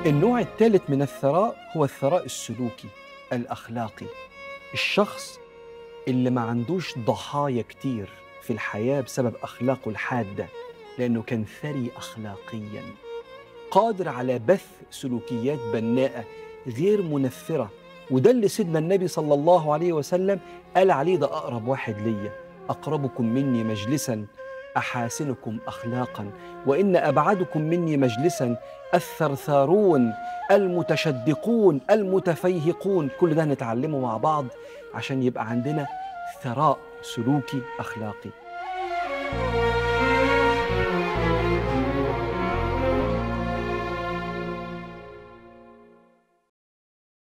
النوع الثالث من الثراء هو الثراء السلوكي الأخلاقي الشخص اللي ما عندوش ضحايا كتير في الحياة بسبب أخلاقه الحادة لأنه كان ثري أخلاقيا قادر على بث سلوكيات بناءة غير منفرة وده اللي سيدنا النبي صلى الله عليه وسلم قال عليه ده أقرب واحد ليا أقربكم مني مجلسا أحاسنكم أخلاقا وإن أبعدكم مني مجلسا الثرثارون المتشدقون المتفيهقون كل ده نتعلمه مع بعض عشان يبقى عندنا ثراء سلوكي أخلاقي